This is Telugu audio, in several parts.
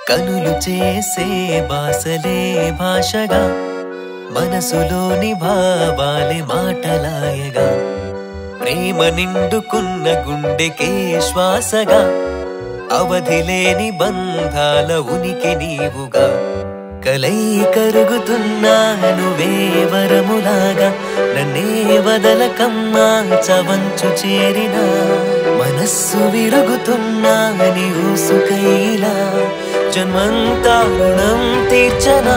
కనులు చేసే బాసలే భాషగా మనసులోని భావాలే మాటలాయగా ప్రేమ నిండుకున్న గుండెకే శ్వాసగా అవధి లేని బంధాల ఉనికి నీవుగా కలై కరుగుతున్నా నువ్వే వరములాగా నన్నే వదలకమ్మా చవంచు చేరినా మనస్సు విరుగుతున్నా నీ ఊసుకైలా జన్మంతా రుణం తీర్చనా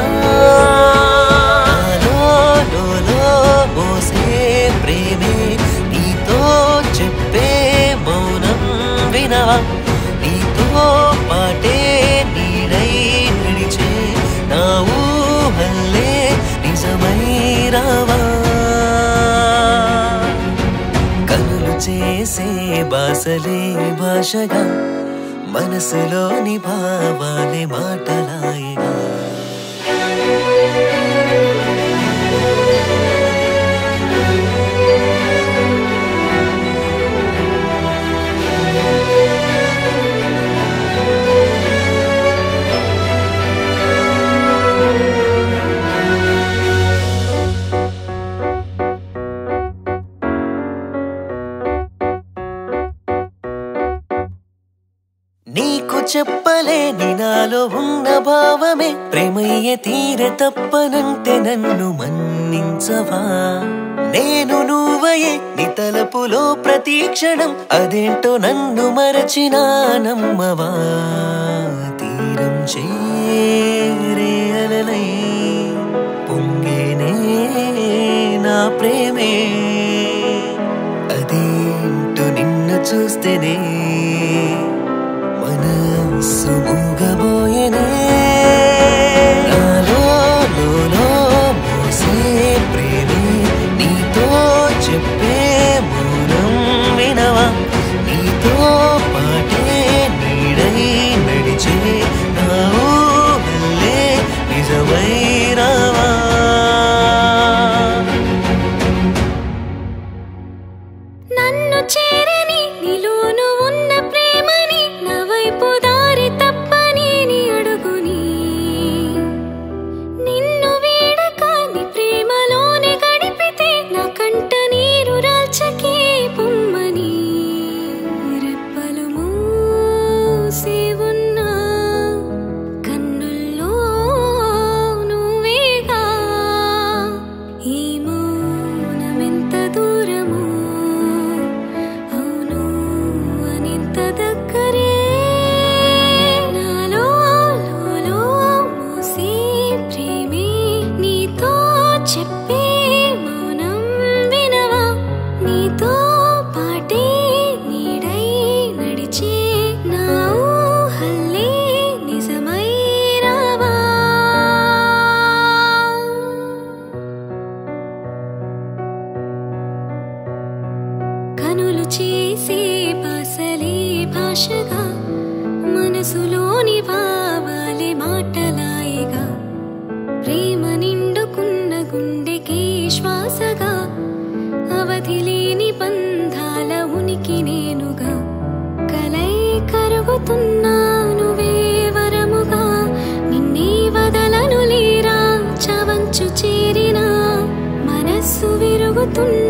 నాలో లోలో మోసే ప్రేమే నీతో చెప్పే మౌనం వినవా నీతో పాటే నీడై నడిచే నా ఊహల్లే నిజమై రావా కనులు చేసే బాసలే భాషగా మనసులోని భావాలే మాటలాయగా నీకు చెప్పలేని నాలో ఉన్న భావమే ప్రేమయ్య తీర తప్పనంటే నన్ను మన్నించవా నేను నువ్వయే నీ తలపులో ప్రతి క్షణం అదేంటో నన్ను మరచినా నమ్మవా తీరం చేరే అలలై పొంగేనే నా ప్రేమే అదేంటో నిన్ను చూస్తేనే మనస్సు మూగబోయేనే నాలో లోలో మోసే ప్రేమే నీతో చెప్పే మౌనం వినవా నీతో పాటే నీడై నడిచే నా ఊహల్లే నిజమై రావా నన్ను చేరని నీలోను ఉన్న ప్రేమని నా వైపు దారి తప్పని నీ అడుగుని నిన్ను వీడక నీ ప్రేమలోనే గడిపితే నా కంట నీరు రాల్చకే పొమ్మని రెప్పలు మూసి ఉన్నా కన్నుల్లో నువ్వేగా ఈ మౌనమెంత దూరము అవును అనింత దగ్గరే నాలో లోలో మోసే ప్రేమే నీతో చెప్పే మౌనం వినవా నీతో పాటే నీడై నడిచే నా ఊహల్లే నిజమై రావా కనులు చేసే బాసలే భాషగా మనసులోని భావాలే మాటలాయగా ప్రేమ నిండుకున్న గుండెకే శ్వాసగా అవధి లేని బంధాల ఉనికి నేనుగా కలై కరుగుతున్నాను వరముగా నిన్నే వదలను లేరా చవంచు చేరినా మనస్సు విరుగుతున్నా